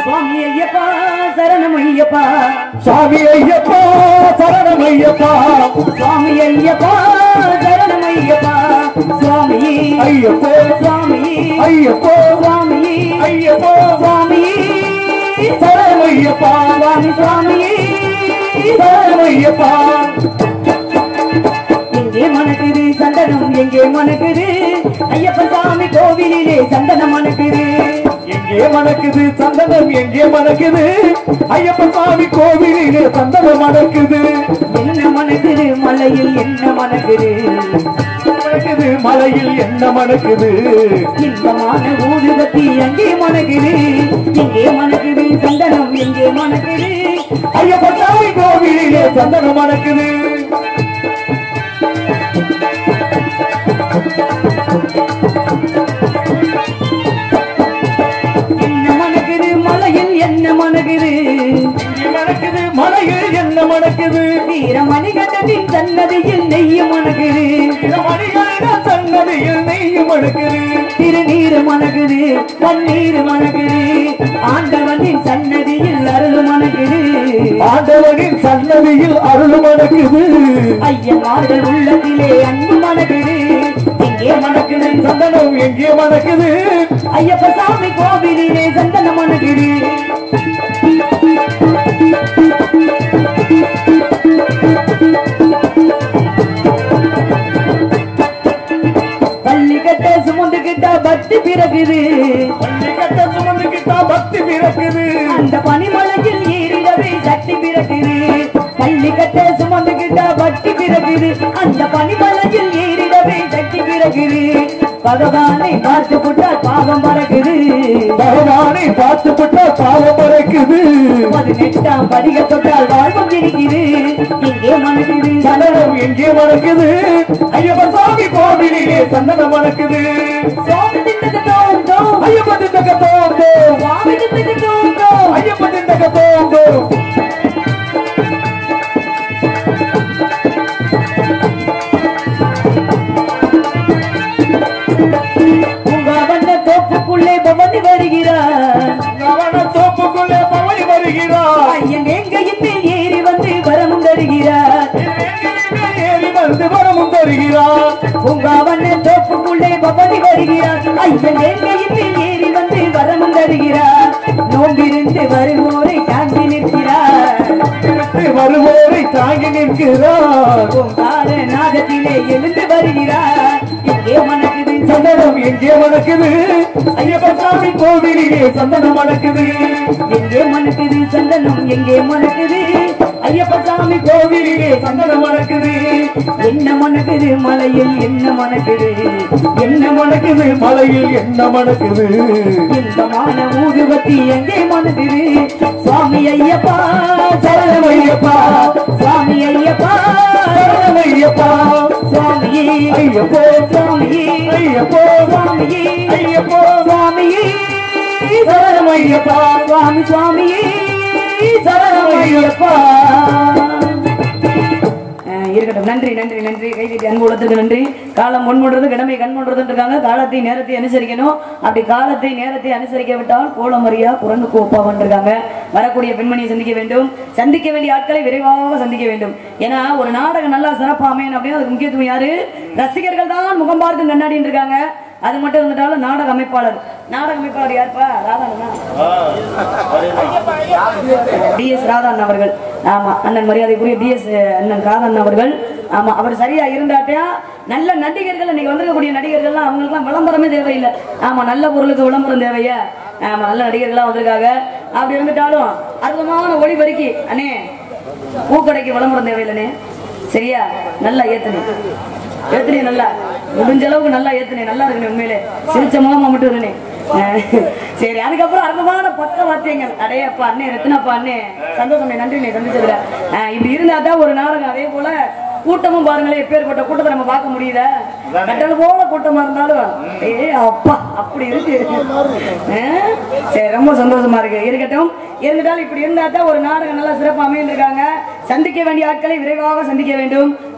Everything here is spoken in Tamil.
சுவாமி ஐயப்பா சரணம் ஐயப்பா சாமி ஐயப்பா சரணம் ஐயப்பா சுவாமி ஐயப்பா சரணம் ஐயப்பா சுவாமி ஐயப்போ சுவாமி ஐயப்போ சுவாமி ஐயப்போ சுவாமி சரணம் ஐயப்பா சுவாமி சுவாமி சரணம் ஐயப்பா எங்கே மணக்குது சந்தனம் எங்கே மணக்குது ஐயப்பன் சாமி கோவிலிலே சந்தனம் மணக்குது எங்கே மணக்குது சந்தனம் எங்கே மணக்குது ஐயப்பன் சாமி கோவிலிலே சந்தனம் மணக்குது என்ன மணக்குது மலையில் என்ன மணக்குது மணக்குது மலையில் என்ன மணக்குது இன்பமான ஊதுபத்தி எங்கே மணக்குது எங்கே மணக்குது சந்தனம் எங்கே மணக்குது ஐயப்பன் சாமி கோவிலிலே சந்தனம் மணக்குது என்ன மணக்குது மலையில் என்ன மணக்குது இங்கே மணக்குது மலையில் என்ன மணக்குது வீரமணிகண்டத்தின் சன்னதியில் நெய்ய மணக்குது மணிகளின் சன்னதியில் நெய்யும் மணக்குது திருநீர் மணக்குது பன்னீர் மணக்குது ஆண்டவனின் சன்னதியில் அருள் மணக்குது ஆண்டவனின் சன்னதியில் அருள் மணக்குது ஐயன்மார்கள் உள்ளத்திலே அன்பு மணக்குது எங்கே மணக்குது சந்தனம் எங்கே மணக்குது ஐயப்ப சாமி கோவிலிலே சந்தனம் மணக்குது பள்ளி கட்ட சுமந்துகிட்ட பக்தி பிறகுது பள்ளி கட்ட சுமந்துகிட்டா பக்தி பிறக்குது அந்த பனிமலையில் ஏறிடவே சக்தி பிறக்குது பள்ளி கட்ட சுமந்துகிட்ட பக்தி பிறகுது அந்த பனிமலையில் ஏறிடவே சக்தி பிறகுது பகவானை பார்த்து விட்டால் பாவம் பறக்குது பகவானை பார்த்து விட்டா பாவம் மறைக்குது பதினெட்டாம் படிக தொட்டால் வாழ்வம் இருக்குது இங்கே மனக்குது சந்தனம் எங்கே மணக்குது ஐயப்பன் சாமி கோவிலிலே சந்தனம் மணக்குது சுவாமி திண்டக தோம் தோம் ஐயப்பன் திண்டக தோம்போ சுவாமி திண்டக தோம் தோம் ஐயப்பன் திண்டக தோம்போ உங்க வண்ண தோப்புக்குள்ளே பவனி வருகிறார் கவன தோப்புக்குள்ளே பவனி வருகிறார் ஐயன் எங்க இன்னில் ஏறி வந்து வரமும் தருகிறார் எங்கிலுமே ஏறி வந்து வரமும் தருகிறார் பூங்காவன தோப்புக்குள்ளே பவனி வருகிறார் ஐயன் எங்க இன்னில் ஏறி வந்து வரமும் தருகிறார் நோம்பிருந்து வருவோரை தாங்கி நிற்கிறார் விட்டு வருவோரை தாங்கி நிற்கிறார் பூங்கார நாகத்திலே எழுந்து வருகிறார் இங்கே மணக்குது சந்தனம் எங்கே மணக்குது ஐயப்பன் சாமி கோவிலிலே சந்தனம் மணக்குது எங்கே மணக்குது சந்தனம் எங்கே மணக்குது ஐயப்ப சாமி கோவிலிலே சந்தனம் மணக்குது என்ன மணக்குது மலையில் என்ன மணக்குது என்ன மணக்குது மலையில் என்ன மணக்குது இன்பமான ஊதுபத்தி எங்கே மணக்குது சுவாமி ஐயப்பா சரணம் ஐயப்பா சுவாமி ஐயப்பா சரணம் ஐயப்பா சுவாமியே ஐயப்போ சுவாமியே ஐயப்போ சுவாமியே ஐயப்போ சுவாமியே சரணம் ஐயப்பா சுவாமி சுவாமியே சரணம் ஐயப்பா அஹ் இருக்கட்டும் நன்றி நன்றி நன்றி கைதட்டி அன்பு உள்ளத்துக்கு நன்றி காலம் முன்முடுறது கடமை கண் முடுறது இருக்காங்க காலத்தை நேரத்தை அனுசரிக்கணும் அப்படி காலத்தை நேரத்தை அனுசரிக்க விட்டால் கோலமரியா குரங்கு கோப்பாவன் இருக்காங்க வரக்கூடிய பெண்மணியை சந்திக்க வேண்டும் சந்திக்க வேண்டிய ஆட்களை விரைவாக சந்திக்க வேண்டும் ஏன்னா ஒரு நாடகம் நல்லா சிறப்பா அமையணும் அப்படின்னு அதுக்கு முக்கியத்துவம் யாரு ரசிகர்கள் தான் முகம் பார்த்து கண்ணாடின்னு இருக்காங்க அது மட்டும் இருந்துட்டாலும் நாடக அமைப்பாளர் நாடக அமைப்பாளர் யாருப்பா ராதாண்ணா டிஎஸ் ராதாண்ணன் அவர்கள் ஆமா அண்ணன் மரியாதைக்குரிய டிஎஸ் அண்ணன் ராதாண்ணன் அவர்கள் ஆமா அவர் சரியா இருந்தாட்டியா நல்ல நடிகர்கள் இன்னைக்கு வந்திருக்கக்கூடிய நடிகர்கள்லாம் அவங்களுக்குலாம் விளம்பரமே தேவையில்லை ஆமா நல்ல பொருளுக்கு விளம்பரம் தேவையா ஆமா நல்ல நடிகர்கள்லாம் வந்திருக்காங்க அப்படி இருந்துட்டாலும் அற்புதமான ஒளிபெருக்கி அண்ணே பூக்கடைக்கு விளம்பரம் தேவையில்லைண்ணே சரியா நல்லா ஏத்துனே ஏத்துனே நல்லா முடிஞ்ச அளவுக்கு நல்லா ஏத்துனே நல்லா இருக்குனே உண்மையிலே சிரிச்ச முகமா மட்டும் இருந்தே சரி அதுக்கப்புறம் அற்புதமான பக்க வாத்தியங்கள் அடையப்பா அண்ணே ரத்தினப்பா அண்ணே சந்தோஷம் நன்றி நீ சந்திச்சதுல அஹ் இப்படி இருந்தா தான் ஒரு நாடகம் அதே போல கூட்டமும் பாருங்களேன் எப்பேற்பட்ட கூட்டத்தை நம்ம பார்க்க முடியுத கட்டல் போல கூட்டமா இருந்தாலும் ஏ அப்பா அப்படி இருக்கு அஹ் சரி ரொம்ப சந்தோஷமா இருக்கு இருக்கட்டும் இருந்துட்டாலும் இப்படி இருந்தா தான் ஒரு நாடகம் நல்லா சிறப்பாக அமைந்திருக்காங்க சந்திக்க வேண்டிய ஆட்களை விரைவாக சந்திக்க வேண்டும்